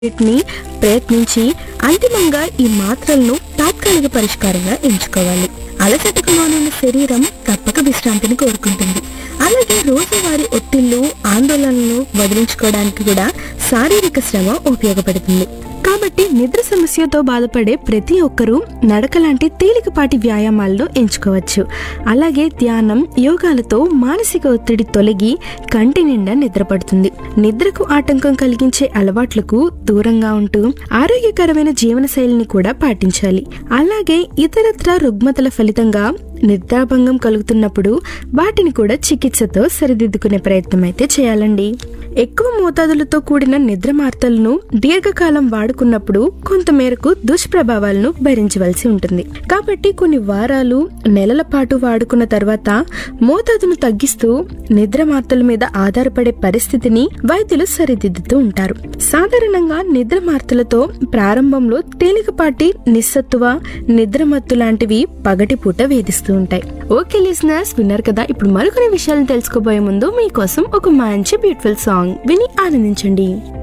వీటిని ప్రయత్నించి అంతిమంగా ఈ మాత్రలను తాత్కాలిక పరిష్కారంగా ఎంచుకోవాలి అలసటకు లోనైన శరీరం తప్పక విశ్రాంతిని కోరుకుంటుంది అలాగే రోజువారీ ఒత్తిళ్లు ఆందోళనలను వదిలించుకోవడానికి కూడా శారీరక శ్రమ ఉపయోగపడుతుంది కాబట్టి నిద్ర సమస్యతో బాధపడే ప్రతి ఒక్కరూ నడక లాంటి తేలికపాటి వ్యాయామాలను ఎంచుకోవచ్చు అలాగే ధ్యానం యోగాలతో మానసిక ఒత్తిడి తొలగి కంటి నిండా నిద్రపడుతుంది నిద్రకు ఆటంకం కలిగించే అలవాట్లకు దూరంగా ఉంటూ ఆరోగ్యకరమైన జీవనశైలిని కూడా పాటించాలి అలాగే ఇతరత్ర రుగ్మతల ఫలితంగా నిద్రాభంగం కలుగుతున్నప్పుడు వాటిని కూడా చికిత్సతో సరిదిద్దుకునే ప్రయత్నం అయితే చేయాలండి ఎక్కువ మోతాదులతో కూడిన నిద్ర మార్తలను దీర్ఘకాలం వాడుకున్నప్పుడు కొంతమేరకు దుష్ప్రభావాలను భరించవలసి ఉంటుంది కాబట్టి కొన్ని వారాలు నెలల పాటు వాడుకున్న తర్వాత మోతాదును తగ్గిస్తూ నిద్ర మార్తల మీద ఆధారపడే పరిస్థితిని వైద్యులు సరిదిద్దుతూ ఉంటారు సాధారణంగా నిద్ర మార్తలతో ప్రారంభంలో తేలికపాటి నిస్సత్తువ నిద్రమత్తు లాంటివి పగటిపూట వేధిస్తూ ఉంటాయి ఓకే లిసనర్స్ విన్నారు కదా ఇప్పుడు మరికొన్ని విషయాలను తెలుసుకోబోయే ముందు మీకోసం ఒక మంచి బ్యూటిఫుల్ సాంగ్ విని ఆనందించండి